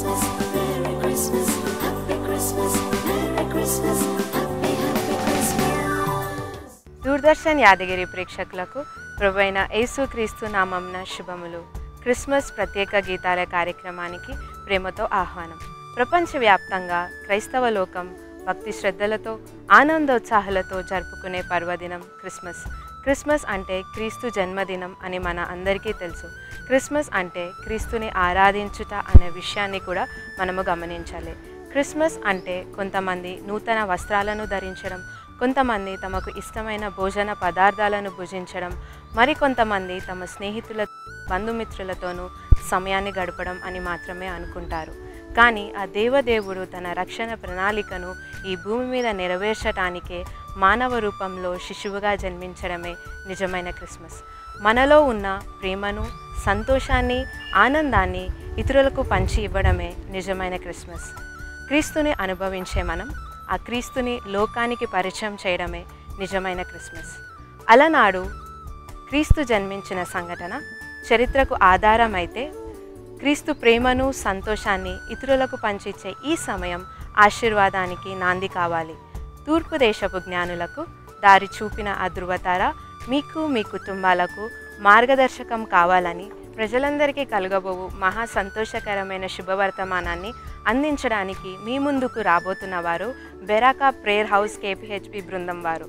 Christmas, Merry Christmas, Happy Christmas, Merry Christmas, Happy, Happy Christmas. Doordarshan Yadagiri ప్రేక్షకులకు ప్రభైన యేసుక్రీస్తు నామంన శుభములు క్రిస్మస్ ప్రత్యేక గీతాల కార్యక్రమానికి ప్రేమతో ఆహ్వానం ప్రపంచవ్యాప్తంగా క్రైస్తవ లోకం భక్తి శ్రద్ధలతో ఆనందోత్సాహాలతో జరుపుకునే పర్వదినం క్రిస్మస్ క్రిస్మస్ అంటే క్రీస్తు జన్మదినం అని మన అందరికీ తెలుసు క్రిస్మస్ అంటే క్రీస్తుని ఆరాధించుట అనే విషయాన్ని కూడా మనము గమనించాలి క్రిస్మస్ అంటే కొంతమంది నూతన వస్త్రాలను ధరించడం కొంతమంది తమకు ఇష్టమైన భోజన పదార్థాలను భుజించడం మరికొంతమంది తమ స్నేహితుల బంధుమిత్రులతోనూ సమయాన్ని గడపడం అని మాత్రమే అనుకుంటారు కానీ ఆ దేవదేవుడు తన రక్షణ ప్రణాళికను ఈ భూమి మీద నెరవేర్చటానికే మానవ రూపంలో శిశువుగా జన్మించడమే నిజమైన క్రిస్మస్ మనలో ఉన్న ప్రేమను సంతోషాన్ని ఆనందాన్ని ఇతరులకు పంచి ఇవ్వడమే నిజమైన క్రిస్మస్ క్రీస్తుని అనుభవించే మనం ఆ క్రీస్తుని లోకానికి పరిచయం చేయడమే నిజమైన క్రిస్మస్ అలనాడు క్రీస్తు జన్మించిన సంఘటన చరిత్రకు ఆధారమైతే క్రీస్తు ప్రేమను సంతోషాన్ని ఇతరులకు పంచిచ్చే ఈ సమయం ఆశీర్వాదానికి నాంది కావాలి తూర్పు దేశపు జ్ఞానులకు దారి చూపిన ఆ ధృవతార మీకు మీ కుటుంబాలకు మార్గదర్శకం కావాలని ప్రజలందరికీ కలగబోవు మహా సంతోషకరమైన శుభవర్తమానాన్ని అందించడానికి మీ ముందుకు రాబోతున్న వారు బెరాకా ప్రేయర్ హౌస్ కేపీహెచ్పి బృందం వారు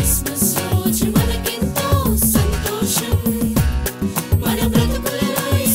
క్రిస్మస్ రోజు మనకెంతో సంతోషం మన బ్రతుకులలో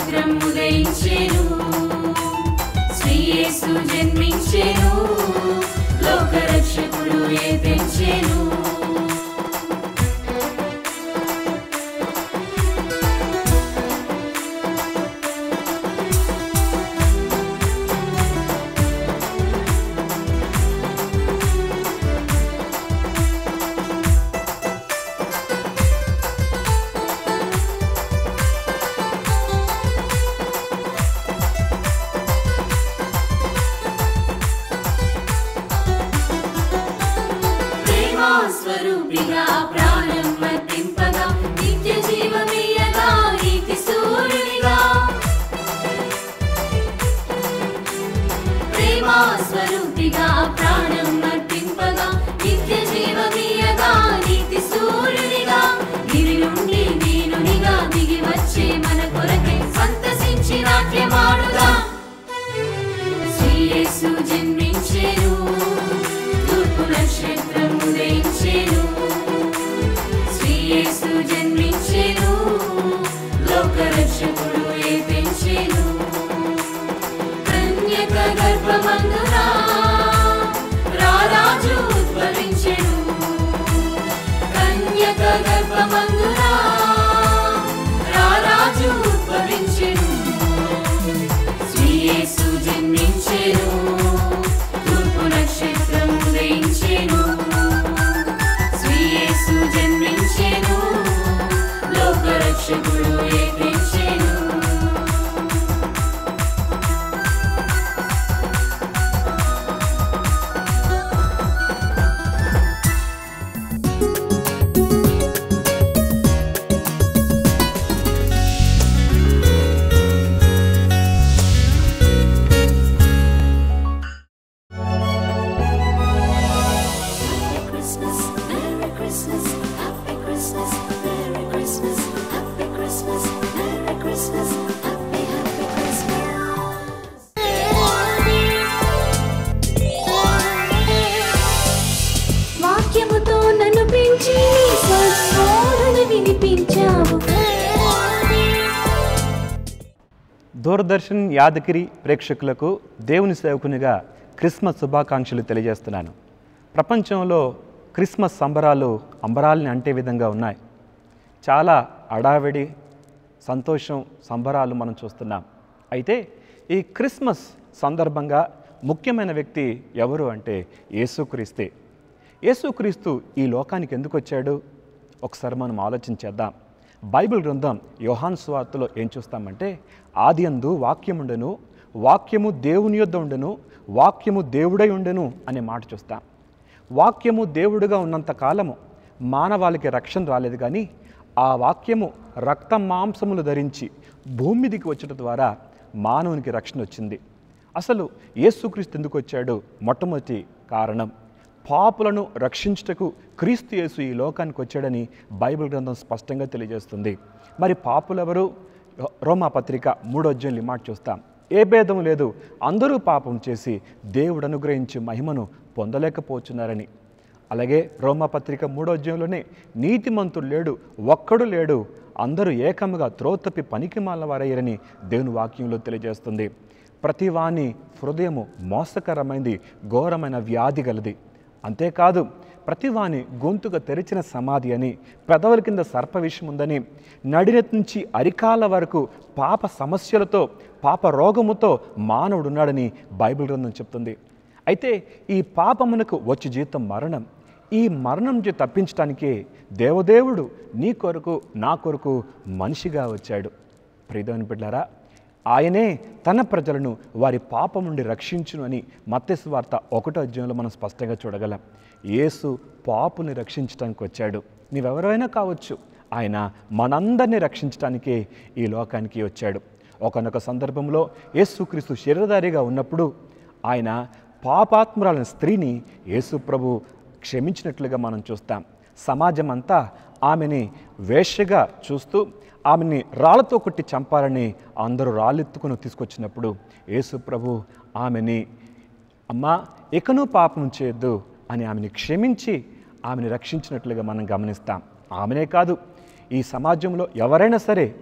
నక్షత్రం ఉదయించేను శ్రీయేసు జన్మించేను లోకరక్షకుడు ఏ తెంచేను ప్రేమా స్వరూపిగా ప్రాణం మర్తింపగా నిత్య జీవమీయగా నీతి సూర్యునిగా ప్రేమా స్వరూపిగా ప్రాణం మర్తింపగా నిత్య జీవమీయగా నీతి సూర్యునిగా గిరి నుండి దీనునిగా దిగి వచ్చే మన కొరకే సంతసించి నాట్యమాడుగా శ్రీయేసు జన్మించెను తూర్పు నక్షత్రం ఉదయించెను శ్రీయేసు జన్మించెను లోకరక్షకుడు ఏ పెంచెను కన్యక గర్భమందునా రారాజు ఉద్భవించెను కన్యక గర్భమందునా రారాజు ఉద్భవించెను శ్రీయేసు జన్మించెను తూర్పు నక్షత్రం ఉదయించెను శ్రీయేసు జన్మించెను లోకరక్షకుడు ఏపించెను Happy Christmas, Merry Christmas, Happy Christmas, Merry Christmas, Happy Christmas, Merry Christmas, Happy Happy Christmas. వాక్యముతో నన్ను పెంచి నీ స్వస్మరణ వినిపించావు దూరదర్శన్ యాదగిరి ప్రేక్షకులకు దేవుని సేవకునిగా క్రిస్మస్ శుభాకాంక్షలు తెలియజేస్తున్నాను ప్రపంచంలో క్రిస్మస్ సంబరాలు అంబరాల్ని అంటే విధంగా ఉన్నాయి చాలా అడావిడి సంతోషం సంబరాలు మనం చూస్తున్నాం అయితే ఈ క్రిస్మస్ సందర్భంగా ముఖ్యమైన వ్యక్తి ఎవరు అంటే యేసుక్రీస్తే యేసుక్రీస్తు ఈ లోకానికి ఎందుకు వచ్చాడు ఒకసారి మనం ఆలోచించేద్దాం బైబిల్ గ్రంథం యోహాన్ స్వార్తలో ఏం చూస్తామంటే ఆది అందు వాక్యముండెను వాక్యము దేవుని యొద్ద ఉండెను వాక్యము దేవుడై ఉండెను అనే మాట చూస్తాం వాక్యము దేవుడుగా ఉన్నంత కాలము మానవాళికి రక్షణ రాలేదు కానీ ఆ వాక్యము రక్త మాంసములు ధరించి భూమి మీదికి వచ్చడం ద్వారా మానవునికి రక్షణ వచ్చింది అసలు యేసుక్రీస్తు ఎందుకు వచ్చాడు మొట్టమొదటి కారణం పాపులను రక్షించుటకు క్రీస్తు యేసు ఈ లోకానికి వచ్చాడని బైబిల్ గ్రంథం స్పష్టంగా తెలియజేస్తుంది మరి పాపులెవరు రోమా పత్రిక మూడో అధ్యాయులు ఈ మాట చూస్తాం ఏ భేదం లేదు అందరూ పాపం చేసి దేవుడు అనుగ్రహించి మహిమను పొందలేకపోతున్నారని అలాగే రోమాపత్రిక మూడో అధ్యాయంలోనే నీతిమంతుడు లేడు ఒక్కడు లేడు అందరూ ఏకముగా త్రోతపి పనికి వారయ్యారని దేవుని వాక్యంలో తెలియజేస్తుంది ప్రతి వాని హృదయము మోసకరమైంది ఘోరమైన వ్యాధి గలది అంతేకాదు ప్రతివాని గొంతుగా తెరిచిన సమాధి అని పెదవుల కింద సర్ప విషం ఉందని నడినెత్తి నుంచి అరికాల వరకు పాప సమస్యలతో పాప రోగముతో మానవుడు ఉన్నాడని బైబిల్ గ్రంథం చెప్తుంది అయితే ఈ పాపమునకు వచ్చి జీతం మరణం ఈ మరణం నుంచి తప్పించడానికే దేవదేవుడు నీ కొరకు నా కొరకు మనిషిగా వచ్చాడు ప్రియదేవుని బిడ్డారా ఆయనే తన ప్రజలను వారి పాపం నుండి రక్షించును అని మత్తెసు వార్త ఒకటో అధ్యాయంలో మనం స్పష్టంగా చూడగలం యేసు పాపుని రక్షించడానికి వచ్చాడు నీవెవరైనా కావచ్చు ఆయన మనందరినీ రక్షించడానికే ఈ లోకానికి వచ్చాడు ఒకనొక సందర్భంలో యేసుక్రీస్తు శరీరధారిగా ఉన్నప్పుడు ఆయన పాపాత్మురాలైన స్త్రీని యేసు ప్రభు క్షమించినట్లుగా మనం చూస్తాం సమాజం అంతా ఆమెని వేశ్యగా చూస్తూ ఆమెని రాళ్లతో కొట్టి చంపాలని అందరూ రాళ్ళెత్తుకుని తీసుకొచ్చినప్పుడు యేసు ప్రభు ఆమెని అమ్మా ఇకను పాపం చేయొద్దు అని ఆమెని క్షమించి ఆమెను రక్షించినట్లుగా మనం గమనిస్తాం ఆమెనే కాదు ఈ సమాజంలో ఎవరైనా సరే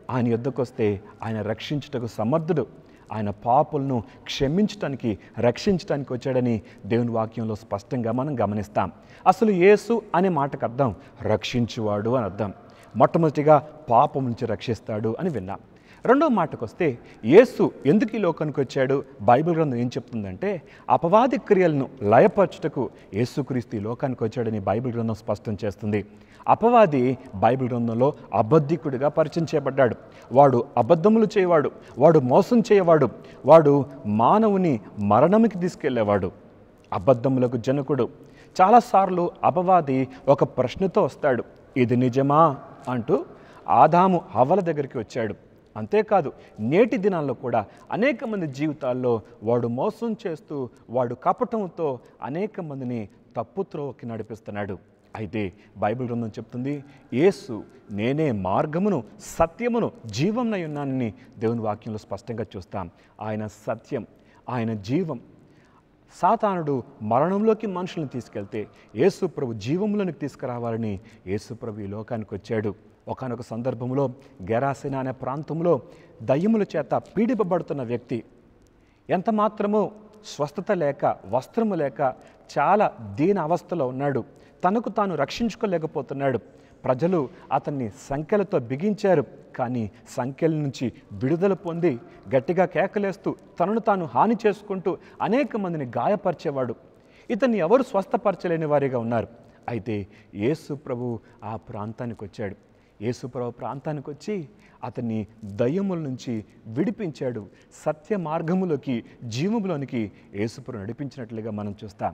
ఆయన యుద్ధకు వస్తే ఆయన రక్షించుటకు సమర్థుడు ఆయన పాపులను క్షమించటానికి రక్షించటానికి వచ్చాడని దేవుని వాక్యంలో స్పష్టంగా మనం గమనిస్తాం అసలు యేసు అనే మాటకు అర్థం రక్షించువాడు అని అర్థం మొట్టమొదటిగా పాపం నుంచి రక్షిస్తాడు అని విన్నాం రెండో మాటకు వస్తే యేసు ఎందుకు ఈ లోకానికి వచ్చాడు బైబిల్ గ్రంథం ఏం చెప్తుందంటే అపవాది క్రియలను లయపరచుటకు యేసుక్రీస్తు ఈ లోకానికి వచ్చాడని బైబిల్ గ్రంథం స్పష్టం చేస్తుంది అపవాది బైబిల్ గ్రంథంలో అబద్ధికుడిగా పరిచయం చేయబడ్డాడు వాడు అబద్ధములు చేయవాడు వాడు మోసం చేయవాడు వాడు మానవుని మరణంకి తీసుకెళ్లేవాడు అబద్ధములకు జనకుడు చాలాసార్లు అపవాది ఒక ప్రశ్నతో వస్తాడు ఇది నిజమా అంటూ ఆదాము హవ్వల దగ్గరికి వచ్చాడు అంతేకాదు నేటి దినాల్లో కూడా అనేక మంది జీవితాల్లో వాడు మోసం చేస్తూ వాడు కపటంతో అనేక మందిని తప్పుత్రోవకి నడిపిస్తున్నాడు అయితే బైబిల్ గ్రంథం చెప్తుంది యేసు నేనే మార్గమును సత్యమును జీవంనై ఉన్నానని దేవుని వాక్యంలో స్పష్టంగా చూస్తాం ఆయన సత్యం ఆయన జీవం సాతానుడు మరణంలోకి మనుషులను తీసుకెళ్తే యేసు ప్రభు జీవంలోనికి తీసుకురావాలని యేసు ప్రభు ఈ లోకానికి వచ్చాడు ఒకానొక సందర్భంలో గెరాసిన అనే ప్రాంతంలో దయ్యముల చేత పీడిపబడుతున్న వ్యక్తి ఎంత మాత్రమో స్వస్థత లేక వస్త్రము లేక చాలా దీన అవస్థలో ఉన్నాడు తనకు తాను రక్షించుకోలేకపోతున్నాడు ప్రజలు అతన్ని సంఖ్యలతో బిగించారు కానీ సంఖ్యల నుంచి విడుదల పొంది గట్టిగా కేకలేస్తూ తనను తాను హాని చేసుకుంటూ అనేక మందిని గాయపరిచేవాడు ఇతన్ని ఎవరు స్వస్థపరచలేని వారిగా ఉన్నారు అయితే యేసు ప్రభు ఆ ప్రాంతానికి వచ్చాడు యేసు ప్రభు ప్రాంతానికి వచ్చి అతన్ని దయ్యముల నుంచి విడిపించాడు సత్య మార్గములోకి జీవములోనికి యేసుప్రభు నడిపించినట్లుగా మనం చూస్తాం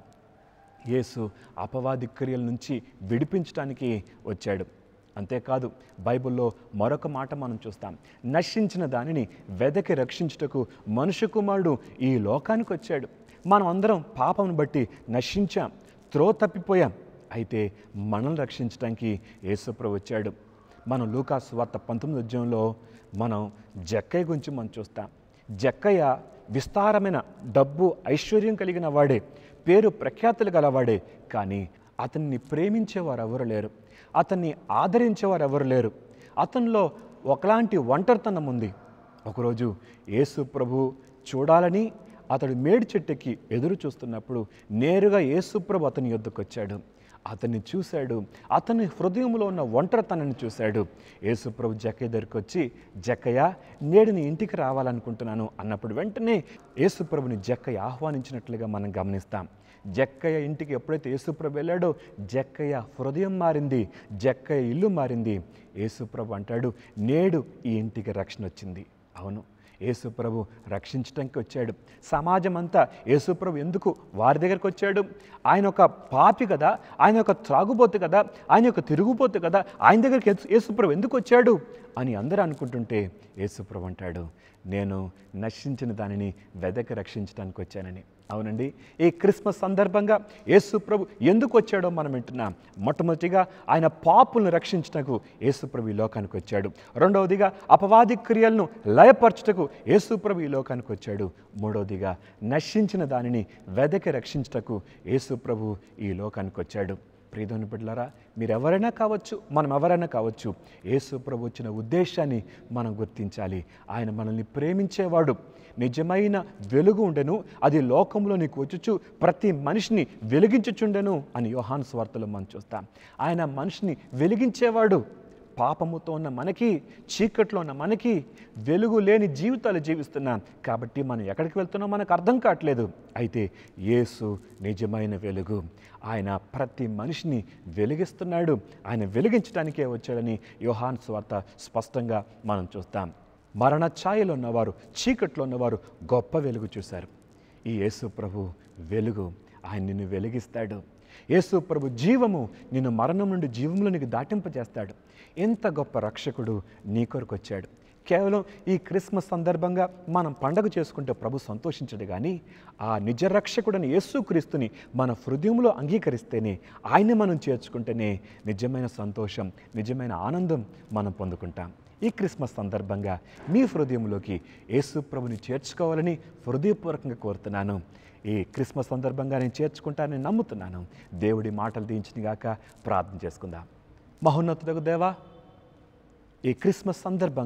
యేసు అపవాది క్రియల నుంచి విడిపించడానికి వచ్చాడు అంతేకాదు బైబిల్లో మరొక మాట మనం చూస్తాం నశించిన దానిని వెదకి రక్షించుటకు మనుష్య కుమారుడు ఈ లోకానికి వచ్చాడు మనం అందరం పాపమును బట్టి నశించాం త్రో తప్పిపోయాం అయితే మనల్ని రక్షించడానికి యేసుప్రభు వచ్చాడు మనం లూకాస్ వార్త పంతొమ్మిది ఉద్యమంలో మనం జక్కయ్య గురించి మనం చూస్తాం జక్కయ్య విస్తారమైన డబ్బు ఐశ్వర్యం కలిగిన వాడే పేరు ప్రఖ్యాతులు గలవాడే కానీ అతన్ని ప్రేమించేవారు ఎవరు లేరు అతన్ని ఆదరించేవారు ఎవరు లేరు అతనిలో ఒకలాంటి ఒంటరితనం ఉంది ఒకరోజు యేసు ప్రభు చూడాలని అతడు మేడి చెట్టుకి ఎదురు చూస్తున్నప్పుడు నేరుగా యేసు ప్రభు అతని యొద్దకు వచ్చాడు అతన్ని చూశాడు అతని హృదయంలో ఉన్న ఒంటరితనాన్ని చూశాడు యేసుప్రభు జక్కయ్య దగ్గరికి వచ్చి జక్కయ్య నేడు నీ ఇంటికి రావాలనుకుంటున్నాను అన్నప్పుడు వెంటనే యేసుప్రభుని జక్కయ్య ఆహ్వానించినట్లుగా మనం గమనిస్తాం జక్కయ్య ఇంటికి ఎప్పుడైతే యేసుప్రభు వెళ్ళాడో జక్కయ్య హృదయం మారింది జక్కయ్య ఇల్లు మారింది యేసుప్రభు అంటాడు నేడు ఈ ఇంటికి రక్షణ వచ్చింది అవును యేసుప్రభు రక్షించడానికి వచ్చాడు సమాజం అంతా యేసుప్రభు ఎందుకు వారి దగ్గరికి వచ్చాడు ఆయన ఒక పాపి కదా ఆయన ఒక త్రాగుబోతు కదా ఆయన ఒక తిరుగుబోతు కదా ఆయన దగ్గరికి యేసు- యేసుప్రభు ఎందుకు వచ్చాడు అని అందరూ అనుకుంటుంటే యేసుప్రభు అంటాడు నేను నశించిన దానిని వెదకి రక్షించడానికి వచ్చానని అవునండి ఈ క్రిస్మస్ సందర్భంగా యేసు ప్రభు ఎందుకు వచ్చాడో మనం వింటున్నాం మొట్టమొదటిగా ఆయన పాపులను రక్షించటకు యేసు ప్రభు ఈ లోకానికి వచ్చాడు రెండవదిగా అపవాది క్రియలను లయపరచుటకు యేసు ప్రభు ఈ లోకానికి వచ్చాడు మూడవదిగా నశించిన దానిని వెదకి రక్షించటకు యేసు ప్రభు ఈ లోకానికి వచ్చాడు ప్రియదని బిడ్డలారా మీరు ఎవరైనా కావచ్చు మనం ఎవరైనా కావచ్చు యేసు ప్రభు వచ్చిన ఉద్దేశాన్ని మనం గుర్తించాలి ఆయన మనల్ని ప్రేమించేవాడు నిజమైన వెలుగు ఉండెను అది లోకంలో నీకు వచ్చుచు ప్రతి మనిషిని వెలిగించుచుండెను అని యోహాను స్వార్తలో మనం చూస్తాం ఆయన మనిషిని వెలిగించేవాడు పాపముతో ఉన్న మనకి చీకట్లో ఉన్న మనకి వెలుగు లేని జీవితాలు జీవిస్తున్నాం కాబట్టి మనం ఎక్కడికి వెళ్తున్నాం మనకు అర్థం కావట్లేదు అయితే యేసు నిజమైన వెలుగు ఆయన ప్రతి మనిషిని వెలిగిస్తున్నాడు ఆయన వెలిగించడానికే వచ్చాడని యోహాన్ స్వార్త స్పష్టంగా మనం చూస్తాం మరణ ఛాయలో ఉన్నవారు చీకట్లో ఉన్నవారు గొప్ప వెలుగు చూశారు ఈ యేసు ప్రభు వెలుగు ఆయన నిన్ను వెలిగిస్తాడు యేసు ప్రభు జీవము నిన్ను మరణం నుండి జీవంలో నీకు దాటింపజేస్తాడు ఎంత గొప్ప రక్షకుడు నీ కొరకు వచ్చాడు కేవలం ఈ క్రిస్మస్ సందర్భంగా మనం పండగ చేసుకుంటే ప్రభు సంతోషించడు కానీ ఆ నిజ రక్షకుడని యేసుక్రీస్తుని మన హృదయంలో అంగీకరిస్తేనే ఆయన్ని మనం చేర్చుకుంటేనే నిజమైన సంతోషం నిజమైన ఆనందం మనం పొందుకుంటాం ఈ క్రిస్మస్ సందర్భంగా మీ హృదయంలోకి యేసు ప్రభుని చేర్చుకోవాలని హృదయపూర్వకంగా కోరుతున్నాను ఈ క్రిస్మస్ సందర్భంగా నేను చేర్చుకుంటానని నమ్ముతున్నాను దేవుడి మాటలు దించినగాక ప్రార్థన చేసుకుందాం మహోన్నతుడకు దేవా ఈ క్రిస్మస్ సందర్భంగా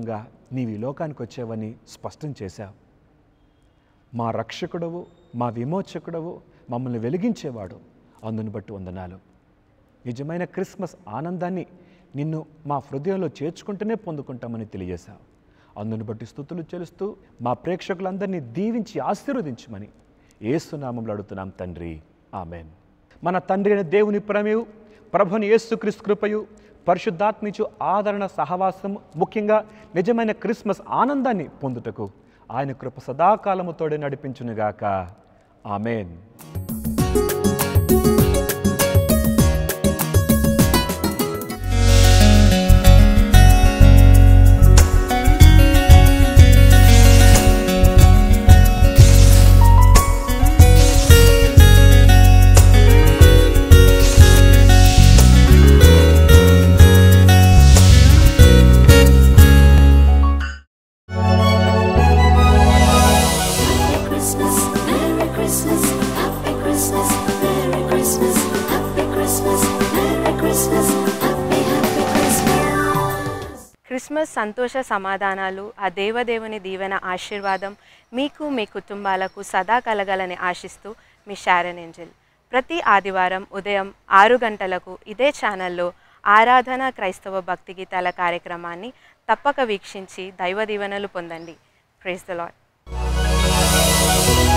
నీవు ఈ లోకానికి వచ్చావని స్పష్టం చేశావు మా రక్షకుడవు మా విమోచకుడవు మమ్మల్ని వెలిగించేవాడు అందుని బట్టి వందనాలు నిజమైన క్రిస్మస్ ఆనందాన్ని నిన్ను మా హృదయంలో చేర్చుకుంటూనే పొందుకుంటామని తెలియజేశావు అందుని బట్టి స్థుతులు చెల్లిస్తూ మా ప్రేక్షకులందరినీ దీవించి ఆశీర్వదించమని ఏసునామంలో అడుగుతున్నాం తండ్రి ఆమెన్ మన తండ్రి అయిన దేవుని ప్రమేయు ప్రభుని యేసుక్రీస్తు కృపయు పరిశుద్ధాత్మిచు ఆదరణ సహవాసం ముఖ్యంగా నిజమైన క్రిస్మస్ ఆనందాన్ని పొందుటకు ఆయన కృప సదాకాలము తోడే నడిపించునుగాక amen Happy Christmas, Merry Christmas, Happy Christmas, Merry Christmas, Happy Christmas, Merry Christmas, Happy Happy Christmas. Christmas సంతోష సమాధానాలు ఆ దేవదేవుని దీవెన ఆశీర్వాదం మీకు మీ కుటుంబాలకు సదా కలగాలని ఆశిస్తూ మీ షారన్ ఏంజల్ ప్రతి ఆదివారం ఉదయం ఆరు గంటలకు ఇదే ఛానల్లో ఆరాధన క్రైస్తవ భక్తి గీతాల కార్యక్రమాన్ని తప్పక వీక్షించి దైవ దీవెనలు పొందండి ప్రైజ్ ద లాడ్